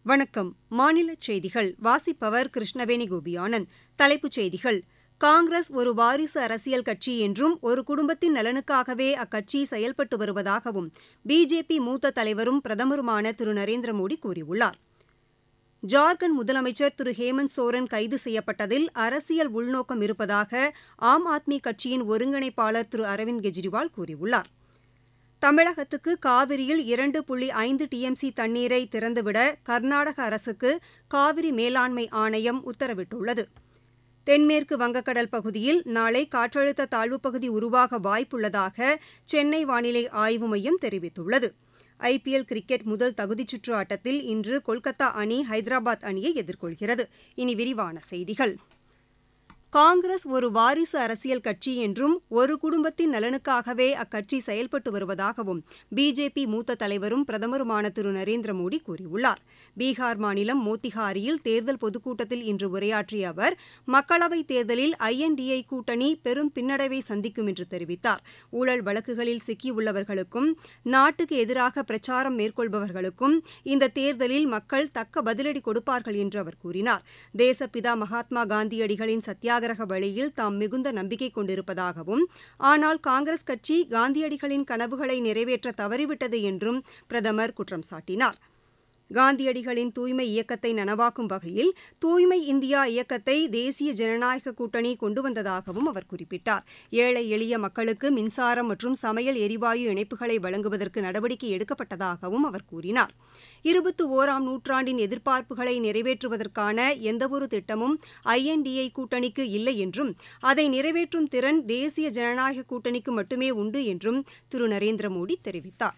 வணக்கம் மாநில செய்திகள் வாசிப்பவர் கிருஷ்ணவேணி கோபியானந்த் தலைப்புச் செய்திகள் காங்கிரஸ் ஒரு வாரிசு அரசியல் கட்சி என்றும் ஒரு குடும்பத்தின் நலனுக்காகவே அக்கட்சி செயல்பட்டு வருவதாகவும் பிஜேபி மூத்த தலைவரும் பிரதமருமான திரு நரேந்திர மோடி கூறியுள்ளார் ஜார்க்கண்ட் முதலமைச்சர் திரு ஹேமந்த் சோரன் கைது செய்யப்பட்டதில் அரசியல் உள்நோக்கம் இருப்பதாக ஆம் ஆத்மி கட்சியின் ஒருங்கிணைப்பாளர் திரு அரவிந்த் கெஜ்ரிவால் கூறியுள்ளார் தமிழகத்துக்கு காவிரியில் இரண்டு புள்ளி ஐந்து டிஎம்சி தண்ணீரை திறந்துவிட கர்நாடக அரசுக்கு காவிரி மேலாண்மை ஆணையம் உத்தரவிட்டுள்ளது தென்மேற்கு வங்கக்கடல் பகுதியில் நாளை காற்றழுத்த தாழ்வுப்பகுதி உருவாக வாய்ப்புள்ளதாக சென்னை வானிலை ஆய்வு மையம் தெரிவித்துள்ளது ஐபிஎல் கிரிக்கெட் முதல் தகுதிச்சுற்று ஆட்டத்தில் இன்று கொல்கத்தா அணி ஹைதராபாத் அணியை எதிர்கொள்கிறது இனி விரிவான செய்திகள் காங்கிரஸ் ஒரு வாரிசு அரசியல் கட்சி என்றும் ஒரு குடும்பத்தின் நலனுக்காகவே அக்கட்சி செயல்பட்டு வருவதாகவும் பிஜேபி மூத்த தலைவரும் பிரதமருமான திரு நரேந்திர மோடி கூறியுள்ளார் பீகார் மாநிலம் மோத்திஹாரியில் தேர்தல் பொதுக்கூட்டத்தில் இன்று உரையாற்றிய அவர் மக்களவைத் தேர்தலில் ஐஎன்டிஐ கூட்டணி பெரும் பின்னடைவை சந்திக்கும் என்று தெரிவித்தார் ஊழல் வழக்குகளில் சிக்கியுள்ளவர்களுக்கும் நாட்டுக்கு எதிராக பிரச்சாரம் மேற்கொள்பவர்களுக்கும் இந்த தேர்தலில் மக்கள் தக்க பதிலடி கொடுப்பார்கள் என்று அவர் கூறினார் தேசப்பிதா மகாத்மா காந்தியடிகளின் சத்தியாக சத்தியாகிரக வழியில் தாம் மிகுந்த நம்பிக்கை கொண்டிருப்பதாகவும் ஆனால் காங்கிரஸ் கட்சி காந்தியடிகளின் கனவுகளை நிறைவேற்ற தவறிவிட்டது என்றும் பிரதமர் குற்றம் சாட்டினார் காந்தியடிகளின் தூய்மை இயக்கத்தை நனவாக்கும் வகையில் தூய்மை இந்தியா இயக்கத்தை தேசிய ஜனநாயக கூட்டணி கொண்டு வந்ததாகவும் அவர் குறிப்பிட்டார் ஏழை எளிய மக்களுக்கு மின்சாரம் மற்றும் சமையல் எரிவாயு இணைப்புகளை வழங்குவதற்கு நடவடிக்கை எடுக்கப்பட்டதாகவும் அவர் கூறினார் இருபத்தி ஓராம் நூற்றாண்டின் எதிர்பார்ப்புகளை நிறைவேற்றுவதற்கான எந்தவொரு திட்டமும் ஐஎன்டிஐ கூட்டணிக்கு இல்லை என்றும் அதை நிறைவேற்றும் திறன் தேசிய ஜனநாயக கூட்டணிக்கு மட்டுமே உண்டு என்றும் திரு நரேந்திர மோடி தெரிவித்தார்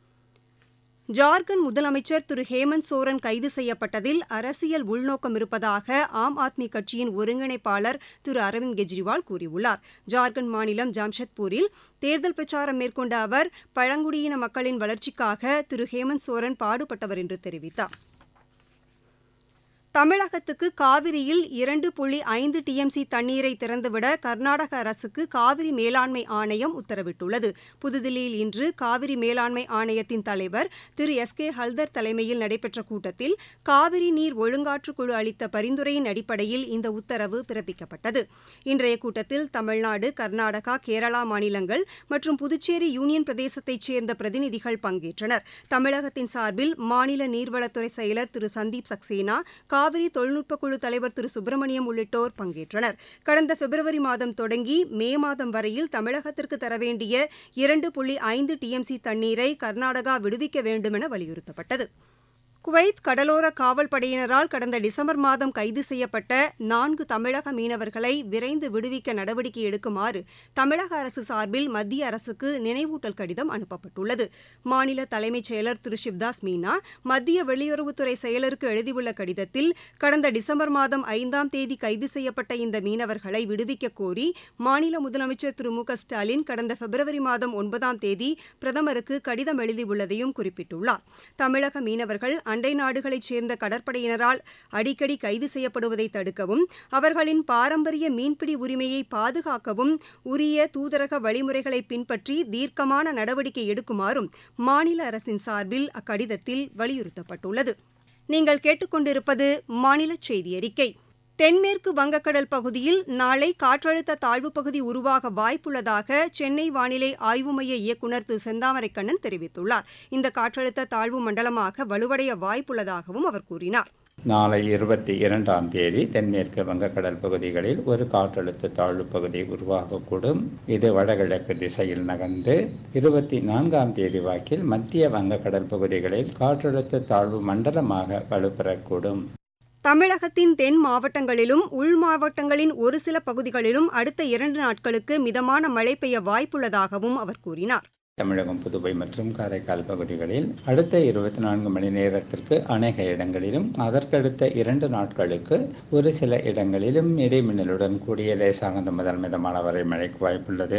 ஜார்க்கண்ட் முதலமைச்சர் திரு ஹேமந்த் சோரன் கைது செய்யப்பட்டதில் அரசியல் உள்நோக்கம் இருப்பதாக ஆம் ஆத்மி கட்சியின் ஒருங்கிணைப்பாளர் திரு அரவிந்த் கெஜ்ரிவால் கூறியுள்ளார் ஜார்க்கண்ட் மாநிலம் ஜாம்ஷெட்பூரில் தேர்தல் பிரச்சாரம் மேற்கொண்ட அவர் பழங்குடியின மக்களின் வளர்ச்சிக்காக திரு ஹேமந்த் சோரன் பாடுபட்டவர் என்று தெரிவித்தார் தமிழகத்துக்கு காவிரியில் இரண்டு புள்ளி ஐந்து டிஎம்சி தண்ணீரை திறந்துவிட கர்நாடக அரசுக்கு காவிரி மேலாண்மை ஆணையம் உத்தரவிட்டுள்ளது புதுதில்லியில் இன்று காவிரி மேலாண்மை ஆணையத்தின் தலைவர் திரு எஸ் கே ஹல்தர் தலைமையில் நடைபெற்ற கூட்டத்தில் காவிரி நீர் ஒழுங்காற்றுக்குழு அளித்த பரிந்துரையின் அடிப்படையில் இந்த உத்தரவு பிறப்பிக்கப்பட்டது இன்றைய கூட்டத்தில் தமிழ்நாடு கர்நாடகா கேரளா மாநிலங்கள் மற்றும் புதுச்சேரி யூனியன் பிரதேசத்தைச் சேர்ந்த பிரதிநிதிகள் பங்கேற்றனர் தமிழகத்தின் சார்பில் மாநில நீர்வளத்துறை செயலர் திரு சந்தீப் சக்சேனா காவிரி தொழில்நுட்ப குழு தலைவர் திரு சுப்பிரமணியம் உள்ளிட்டோர் பங்கேற்றனர் கடந்த பிப்ரவரி மாதம் தொடங்கி மே மாதம் வரையில் தமிழகத்திற்கு தர வேண்டிய இரண்டு புள்ளி ஐந்து டிஎம்சி தண்ணீரை கர்நாடகா விடுவிக்க வேண்டுமென வலியுறுத்தப்பட்டது குவைத் கடலோர காவல் படையினரால் கடந்த டிசம்பர் மாதம் கைது செய்யப்பட்ட நான்கு தமிழக மீனவர்களை விரைந்து விடுவிக்க நடவடிக்கை எடுக்குமாறு தமிழக அரசு சார்பில் மத்திய அரசுக்கு நினைவூட்டல் கடிதம் அனுப்பப்பட்டுள்ளது மாநில தலைமைச் செயலர் திரு சிவ்தாஸ் மீனா மத்திய வெளியுறவுத்துறை செயலருக்கு எழுதியுள்ள கடிதத்தில் கடந்த டிசம்பர் மாதம் ஐந்தாம் தேதி கைது செய்யப்பட்ட இந்த மீனவர்களை விடுவிக்க கோரி மாநில முதலமைச்சர் திரு மு க ஸ்டாலின் கடந்த பிப்ரவரி மாதம் ஒன்பதாம் தேதி பிரதமருக்கு கடிதம் எழுதியுள்ளதையும் குறிப்பிட்டுள்ளார் தமிழக மீனவர்கள் அண்டை நாடுகளைச் சேர்ந்த கடற்படையினரால் அடிக்கடி கைது செய்யப்படுவதை தடுக்கவும் அவர்களின் பாரம்பரிய மீன்பிடி உரிமையை பாதுகாக்கவும் உரிய தூதரக வழிமுறைகளை பின்பற்றி தீர்க்கமான நடவடிக்கை எடுக்குமாறும் மாநில அரசின் சார்பில் அக்கடிதத்தில் வலியுறுத்தப்பட்டுள்ளது நீங்கள் கேட்டுக்கொண்டிருப்பது மாநில செய்தி அறிக்கை தென்மேற்கு வங்கக்கடல் பகுதியில் நாளை காற்றழுத்த தாழ்வுப் பகுதி உருவாக வாய்ப்புள்ளதாக சென்னை வானிலை ஆய்வு மைய இயக்குநர் திரு செந்தாமரைக்கண்ணன் தெரிவித்துள்ளார் இந்த காற்றழுத்த தாழ்வு மண்டலமாக வலுவடைய வாய்ப்புள்ளதாகவும் அவர் கூறினார் நாளை இருபத்தி இரண்டாம் தேதி தென்மேற்கு வங்கக்கடல் பகுதிகளில் ஒரு காற்றழுத்த தாழ்வு பகுதி உருவாகக்கூடும் இது வடகிழக்கு திசையில் நகர்ந்து இருபத்தி நான்காம் தேதி வாக்கில் மத்திய வங்கக்கடல் பகுதிகளில் காற்றழுத்த தாழ்வு மண்டலமாக வலுப்பெறக்கூடும் தமிழகத்தின் தென் மாவட்டங்களிலும் உள் மாவட்டங்களின் ஒரு சில பகுதிகளிலும் அடுத்த இரண்டு நாட்களுக்கு மிதமான மழை பெய்ய வாய்ப்புள்ளதாகவும் அவர் கூறினார் தமிழகம் புதுவை மற்றும் காரைக்கால் பகுதிகளில் அடுத்த இருபத்தி நான்கு மணி நேரத்திற்கு அநேக இடங்களிலும் அதற்கடுத்த இரண்டு நாட்களுக்கு ஒரு சில இடங்களிலும் இடைமின்னலுடன் கூடிய லேசானது முதல் மிதமான வரை மழைக்கு வாய்ப்புள்ளது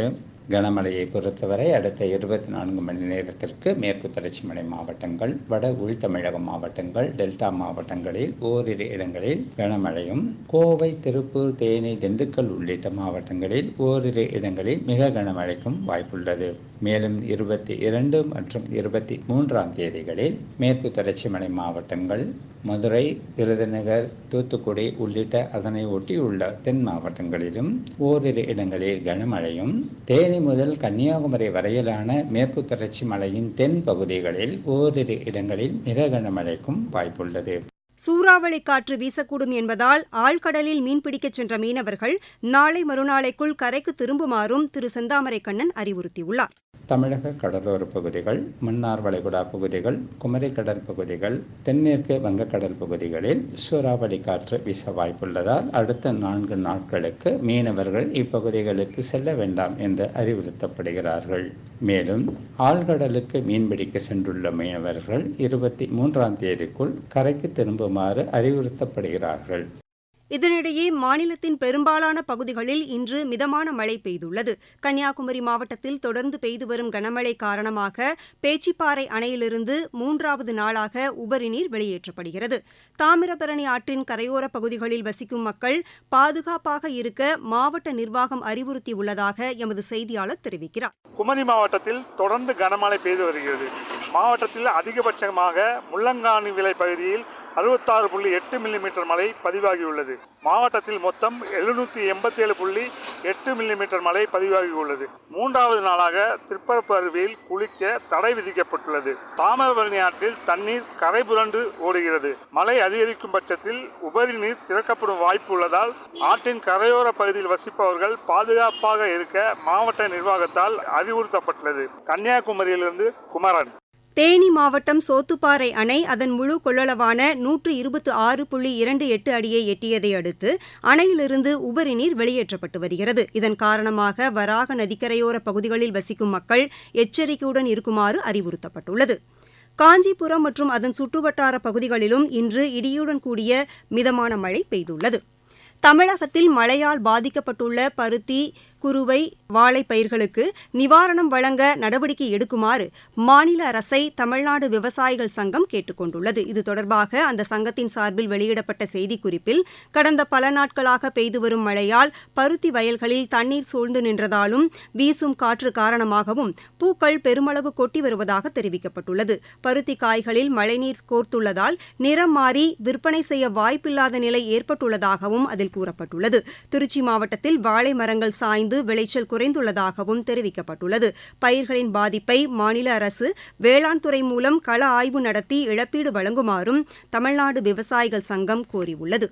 கனமழையை பொறுத்தவரை அடுத்த இருபத்தி நான்கு மணி நேரத்திற்கு மேற்கு தொடர்ச்சி மலை மாவட்டங்கள் வட உள் தமிழக மாவட்டங்கள் டெல்டா மாவட்டங்களில் ஓரிரு இடங்களில் கனமழையும் கோவை திருப்பூர் தேனி திண்டுக்கல் உள்ளிட்ட மாவட்டங்களில் ஓரிரு இடங்களில் மிக கனமழைக்கும் வாய்ப்புள்ளது மேலும் இருபத்தி இரண்டு மற்றும் இருபத்தி மூன்றாம் தேதிகளில் மேற்கு தொடர்ச்சி மலை மாவட்டங்கள் மதுரை விருதுநகர் தூத்துக்குடி உள்ளிட்ட அதனை ஒட்டியுள்ள தென் மாவட்டங்களிலும் ஓரிரு இடங்களில் கனமழையும் தேனி முதல் கன்னியாகுமரி வரையிலான மேற்கு தொடர்ச்சி மலையின் தென் பகுதிகளில் ஓரிரு இடங்களில் மிக கனமழைக்கும் வாய்ப்புள்ளது சூறாவளி காற்று வீசக்கூடும் என்பதால் ஆழ்கடலில் மீன்பிடிக்கச் சென்ற மீனவர்கள் நாளை மறுநாளைக்குள் கரைக்கு திரும்புமாறும் திரு செந்தாமரை கண்ணன் அறிவுறுத்தியுள்ளார் தமிழக கடலோர பகுதிகள் மன்னார் வளைகுடா பகுதிகள் குமரி கடல் பகுதிகள் தென்மேற்கு வங்கக்கடல் பகுதிகளில் சூறாவளி காற்று வீச வாய்ப்புள்ளதால் அடுத்த நான்கு நாட்களுக்கு மீனவர்கள் இப்பகுதிகளுக்கு செல்ல வேண்டாம் என்று அறிவுறுத்தப்படுகிறார்கள் மேலும் ஆழ்கடலுக்கு மீன்பிடிக்க சென்றுள்ள மீனவர்கள் இருபத்தி மூன்றாம் தேதிக்குள் கரைக்கு திரும்புமாறு அறிவுறுத்தப்படுகிறார்கள் இதனிடையே மாநிலத்தின் பெரும்பாலான பகுதிகளில் இன்று மிதமான மழை பெய்துள்ளது கன்னியாகுமரி மாவட்டத்தில் தொடர்ந்து பெய்து வரும் கனமழை காரணமாக பேச்சிப்பாறை அணையிலிருந்து மூன்றாவது நாளாக உபரி நீர் வெளியேற்றப்படுகிறது தாமிரபரணி ஆற்றின் கரையோர பகுதிகளில் வசிக்கும் மக்கள் பாதுகாப்பாக இருக்க மாவட்ட நிர்வாகம் அறிவுறுத்தியுள்ளதாக எமது செய்தியாளர் தெரிவிக்கிறார் குமரி மாவட்டத்தில் தொடர்ந்து கனமழை பெய்து வருகிறது மாவட்டத்தில் அதிகபட்சமாக முள்ளங்கானி விலை பகுதியில் அறுபத்தாறு புள்ளி எட்டு மில்லிமீட்டர் மழை பதிவாகியுள்ளது மாவட்டத்தில் மொத்தம் எழுநூற்றி எண்பத்தி ஏழு புள்ளி எட்டு மில்லிமீட்டர் மழை பதிவாகியுள்ளது மூன்றாவது நாளாக திருப்பரப்பு அருவியில் குளிக்க தடை விதிக்கப்பட்டுள்ளது தாமிரபரணி ஆற்றில் தண்ணீர் கரை புரண்டு ஓடுகிறது மழை அதிகரிக்கும் பட்சத்தில் உபரி நீர் திறக்கப்படும் வாய்ப்பு உள்ளதால் ஆற்றின் கரையோர பகுதியில் வசிப்பவர்கள் பாதுகாப்பாக இருக்க மாவட்ட நிர்வாகத்தால் அறிவுறுத்தப்பட்டுள்ளது கன்னியாகுமரியிலிருந்து குமரன் தேனி மாவட்டம் சோத்துப்பாறை அணை அதன் முழு கொள்ளளவான நூற்று இருபத்தி ஆறு புள்ளி இரண்டு எட்டு அடியை எட்டியதை அடுத்து அணையிலிருந்து உபரி நீர் வெளியேற்றப்பட்டு வருகிறது இதன் காரணமாக வராக நதிக்கரையோர பகுதிகளில் வசிக்கும் மக்கள் எச்சரிக்கையுடன் இருக்குமாறு அறிவுறுத்தப்பட்டுள்ளது காஞ்சிபுரம் மற்றும் அதன் சுற்றுவட்டார பகுதிகளிலும் இன்று இடியுடன் கூடிய மிதமான மழை பெய்துள்ளது தமிழகத்தில் மழையால் பாதிக்கப்பட்டுள்ள பருத்தி குறுவை வாழை பயிர்களுக்கு நிவாரணம் வழங்க நடவடிக்கை எடுக்குமாறு மாநில அரசை தமிழ்நாடு விவசாயிகள் சங்கம் கேட்டுக் கொண்டுள்ளது இது தொடர்பாக அந்த சங்கத்தின் சார்பில் வெளியிடப்பட்ட செய்திக்குறிப்பில் கடந்த பல நாட்களாக பெய்து வரும் மழையால் பருத்தி வயல்களில் தண்ணீர் சூழ்ந்து நின்றதாலும் வீசும் காற்று காரணமாகவும் பூக்கள் பெருமளவு கொட்டி வருவதாக தெரிவிக்கப்பட்டுள்ளது பருத்தி காய்களில் மழைநீர் கோர்த்துள்ளதால் நிறம் மாறி விற்பனை செய்ய வாய்ப்பில்லாத நிலை ஏற்பட்டுள்ளதாகவும் அதில் கூறப்பட்டுள்ளது திருச்சி மாவட்டத்தில் வாழை மரங்கள் சாய்ந்து சாய்ந்து விளைச்சல் குறைந்துள்ளதாகவும் தெரிவிக்கப்பட்டுள்ளது பயிர்களின் பாதிப்பை மாநில அரசு வேளாண் துறை மூலம் கள ஆய்வு நடத்தி இழப்பீடு வழங்குமாறும் தமிழ்நாடு விவசாயிகள் சங்கம் கோரியுள்ளது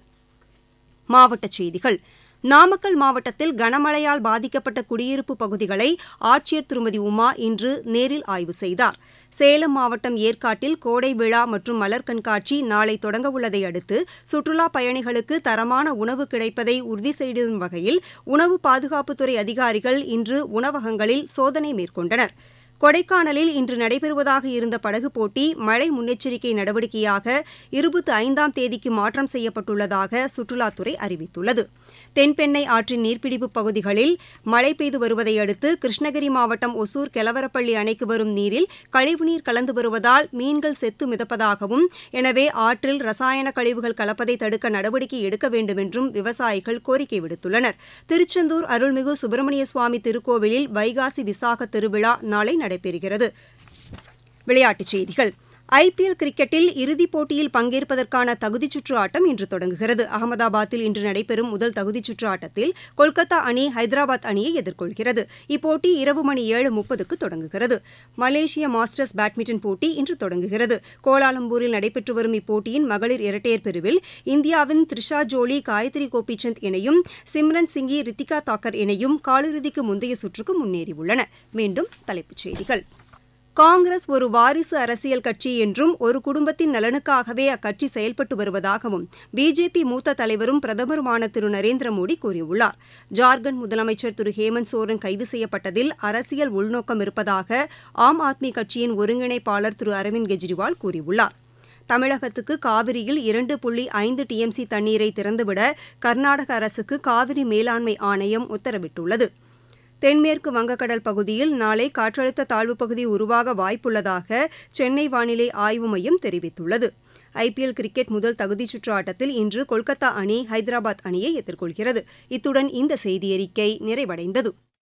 மாவட்டச் செய்திகள் நாமக்கல் மாவட்டத்தில் கனமழையால் பாதிக்கப்பட்ட குடியிருப்பு பகுதிகளை ஆட்சியர் திருமதி உமா இன்று நேரில் ஆய்வு செய்தார் சேலம் மாவட்டம் ஏற்காட்டில் கோடை விழா மற்றும் மலர் கண்காட்சி நாளை தொடங்கவுள்ளதை அடுத்து சுற்றுலா பயணிகளுக்கு தரமான உணவு கிடைப்பதை உறுதி செய்யும் வகையில் உணவு பாதுகாப்புத்துறை அதிகாரிகள் இன்று உணவகங்களில் சோதனை மேற்கொண்டனா் கொடைக்கானலில் இன்று நடைபெறுவதாக இருந்த படகு போட்டி மழை முன்னெச்சரிக்கை நடவடிக்கையாக இருபத்தி ஐந்தாம் தேதிக்கு மாற்றம் செய்யப்பட்டுள்ளதாக சுற்றுலாத்துறை அறிவித்துள்ளது தென்பெண்ணை ஆற்றின் நீர்பிடிப்பு பகுதிகளில் மழை பெய்து வருவதை அடுத்து கிருஷ்ணகிரி மாவட்டம் ஒசூர் கெலவரப்பள்ளி அணைக்கு வரும் நீரில் கழிவுநீர் கலந்து வருவதால் மீன்கள் செத்து மிதப்பதாகவும் எனவே ஆற்றில் ரசாயன கழிவுகள் கலப்பதை தடுக்க நடவடிக்கை எடுக்க வேண்டும் என்றும் விவசாயிகள் கோரிக்கை விடுத்துள்ளனர் திருச்செந்தூர் அருள்மிகு சுப்பிரமணிய சுவாமி திருக்கோவிலில் வைகாசி விசாக திருவிழா நாளை நடைபெறுகிறது விளையாட்டுச் செய்திகள் ஐபிஎல் கிரிக்கெட்டில் இறுதிப் போட்டியில் பங்கேற்பதற்கான தகுதிச் சுற்று ஆட்டம் இன்று தொடங்குகிறது அகமதாபாத்தில் இன்று நடைபெறும் முதல் தகுதிச் சுற்று ஆட்டத்தில் கொல்கத்தா அணி ஹைதராபாத் அணியை எதிர்கொள்கிறது இப்போட்டி இரவு மணி ஏழு முப்பதுக்கு தொடங்குகிறது மலேசிய மாஸ்டர்ஸ் பேட்மிண்டன் போட்டி இன்று தொடங்குகிறது கோலாலம்பூரில் நடைபெற்று வரும் இப்போட்டியின் மகளிர் இரட்டையர் பிரிவில் இந்தியாவின் த்ரிஷா ஜோலி காயத்ரி கோபிச்சந்த் இணையும் சிம்ரன் சிங்கி ரித்திகா தாக்கர் இணையும் காலிறுதிக்கு முந்தைய சுற்றுக்கு முன்னேறியுள்ளன மீண்டும் தலைப்புச் செய்திகள் காங்கிரஸ் ஒரு வாரிசு அரசியல் கட்சி என்றும் ஒரு குடும்பத்தின் நலனுக்காகவே அக்கட்சி செயல்பட்டு வருவதாகவும் பிஜேபி மூத்த தலைவரும் பிரதமருமான திரு நரேந்திர மோடி கூறியுள்ளார் ஜார்க்கண்ட் முதலமைச்சர் திரு ஹேமந்த் சோரன் கைது செய்யப்பட்டதில் அரசியல் உள்நோக்கம் இருப்பதாக ஆம் ஆத்மி கட்சியின் ஒருங்கிணைப்பாளர் திரு அரவிந்த் கெஜ்ரிவால் கூறியுள்ளார் தமிழகத்துக்கு காவிரியில் இரண்டு புள்ளி ஐந்து டிஎம்சி தண்ணீரை திறந்துவிட கர்நாடக அரசுக்கு காவிரி மேலாண்மை ஆணையம் உத்தரவிட்டுள்ளது தென்மேற்கு வங்கக்கடல் பகுதியில் நாளை காற்றழுத்த தாழ்வுப் பகுதி உருவாக வாய்ப்புள்ளதாக சென்னை வானிலை ஆய்வு மையம் தெரிவித்துள்ளது ஐபிஎல் கிரிக்கெட் முதல் தகுதிச் சுற்று ஆட்டத்தில் இன்று கொல்கத்தா அணி ஹைதராபாத் அணியை எதிர்கொள்கிறது இத்துடன் இந்த செய்தியறிக்கை நிறைவடைந்தது